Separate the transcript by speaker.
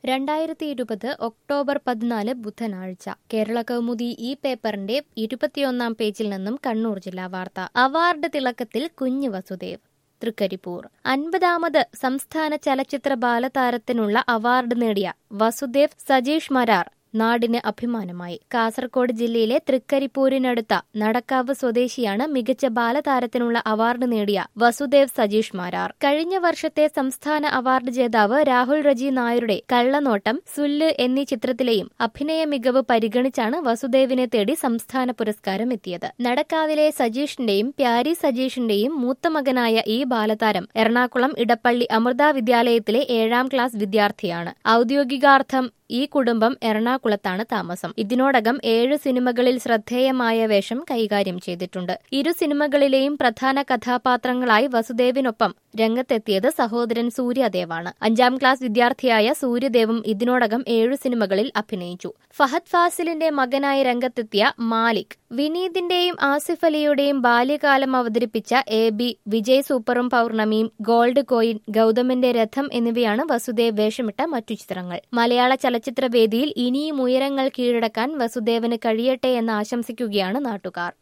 Speaker 1: രണ്ടായിരത്തി ഇരുപത് ഒക്ടോബർ പതിനാല് ബുധനാഴ്ച കേരള കൗമുദി ഈ പേപ്പറിന്റെ ഇരുപത്തിയൊന്നാം പേജിൽ നിന്നും കണ്ണൂർ ജില്ലാ വാർത്ത അവാർഡ് തിളക്കത്തിൽ കുഞ്ഞു വസുദേവ് തൃക്കരിപ്പൂർ അൻപതാമത് സംസ്ഥാന ചലച്ചിത്ര ബാലതാരത്തിനുള്ള അവാർഡ് നേടിയ വസുദേവ് സജീഷ് മരാർ നാടിന് അഭിമാനമായി കാസർഗോഡ് ജില്ലയിലെ തൃക്കരിപ്പൂരിനടുത്ത നടക്കാവ് സ്വദേശിയാണ് മികച്ച ബാലതാരത്തിനുള്ള അവാർഡ് നേടിയ വസുദേവ് സജീഷ് മാരാർ കഴിഞ്ഞ വർഷത്തെ സംസ്ഥാന അവാർഡ് ജേതാവ് രാഹുൽ റജി നായരുടെ കള്ളനോട്ടം സുല്ല് എന്നീ ചിത്രത്തിലെയും അഭിനയ മികവ് പരിഗണിച്ചാണ് വസുദേവിനെ തേടി സംസ്ഥാന പുരസ്കാരം എത്തിയത് നടക്കാവിലെ സജീഷിന്റെയും പ്യാരി സജീഷിന്റെയും മൂത്ത മകനായ ഈ ബാലതാരം എറണാകുളം ഇടപ്പള്ളി അമൃത വിദ്യാലയത്തിലെ ഏഴാം ക്ലാസ് വിദ്യാർത്ഥിയാണ് ഔദ്യോഗികാർത്ഥം ഈ കുടുംബം എറണാകുളത്താണ് താമസം ഇതിനോടകം ഏഴ് സിനിമകളിൽ ശ്രദ്ധേയമായ വേഷം കൈകാര്യം ചെയ്തിട്ടുണ്ട് ഇരു സിനിമകളിലെയും പ്രധാന കഥാപാത്രങ്ങളായി വസുദേവിനൊപ്പം രംഗത്തെത്തിയത് സഹോദരൻ സൂര്യദേവാണ് അഞ്ചാം ക്ലാസ് വിദ്യാർത്ഥിയായ സൂര്യദേവും ഇതിനോടകം ഏഴു സിനിമകളിൽ അഭിനയിച്ചു ഫഹദ് ഫാസിലിന്റെ മകനായി രംഗത്തെത്തിയ മാലിക് വിനീതിന്റെയും ആസിഫ് അലിയുടെയും ബാല്യകാലം അവതരിപ്പിച്ച എ ബി വിജയ് സൂപ്പറും പൌർണമിയും ഗോൾഡ് കോയിൻ ഗൌതമിന്റെ രഥം എന്നിവയാണ് വസുദേവ് വേഷമിട്ട മറ്റു ചിത്രങ്ങൾ മലയാള ചലച്ചിത്രവേദിയിൽ ഇനിയും ഉയരങ്ങൾ കീഴടക്കാൻ വസുദേവന് കഴിയട്ടെ എന്ന് ആശംസിക്കുകയാണ് നാട്ടുകാർ